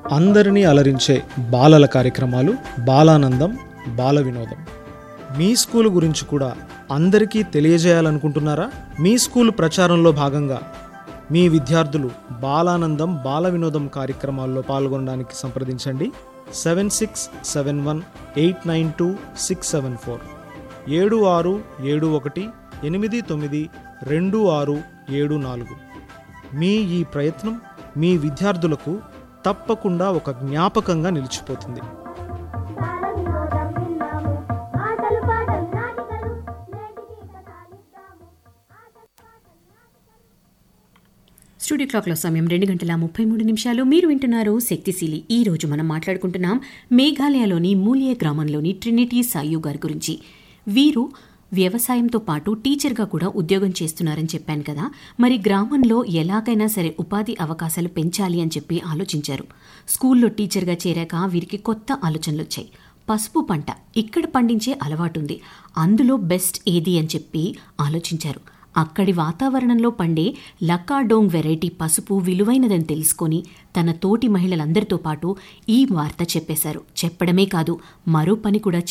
అందరినీ అలరించే బాలల కార్యక్రమాలు బాలానందం బాల వినోదం మీ స్కూల్ గురించి కూడా అందరికీ తెలియజేయాలనుకుంటున్నారా మీ స్కూల్ ప్రచారంలో భాగంగా మీ విద్యార్థులు బాలానందం బాల వినోదం కార్యక్రమాల్లో పాల్గొనడానికి సంప్రదించండి seven six seven one eight nine two six seven four ఏడు ఆరు ఏడు ఒకటి ఎనిమిది తొమ్మిది రెండు ఆరు ఏడు నాలుగు మీ ఈ ప్రయత్నం మీ విద్యార్థులకు తప్పకుండా ఒక జ్ఞాపకంగా నిలిచిపోతుంది బాల వినోదం విన్నాము ఆటలు పాటలు నాటికలు నేటికి కథ నిద్దాము ఆటలు పాటలు నాటికలు స్టూడియో క్లాక్లో సమయం రెండు గంటల ముప్పై మూడు నిమిషాలు మీరు వింటున్నారు శక్తిశీలి ఈ రోజు మనం మాట్లాడుకుంటున్నాం మేఘాలయలోని మూలియే గ్రామంలోని ట్రినిటీ సాయు గారి గురించి వీరు వ్యవసాయంతో పాటు టీచర్గా కూడా ఉద్యోగం చేస్తున్నారని చెప్పాను కదా మరి గ్రామంలో ఎలాగైనా సరే ఉపాధి అవకాశాలు పెంచాలి అని చెప్పి ఆలోచించారు స్కూల్లో టీచర్గా చేరాక వీరికి కొత్త ఆలోచనలు వచ్చాయి పసుపు పంట ఇక్కడ పండించే అలవాటుంది అందులో బెస్ట్ ఏది అని చెప్పి ఆలోచించారు అక్కడి వాతావరణంలో పండే లక్కాడోంగ్ వెరైటీ పసుపు విలువైనదని తెలుసుకొని తన తోటి మహిళలందరితో పాటు ఈ వార్త చెప్పేశారు చెప్పడమే కాదు మరో పని కూడా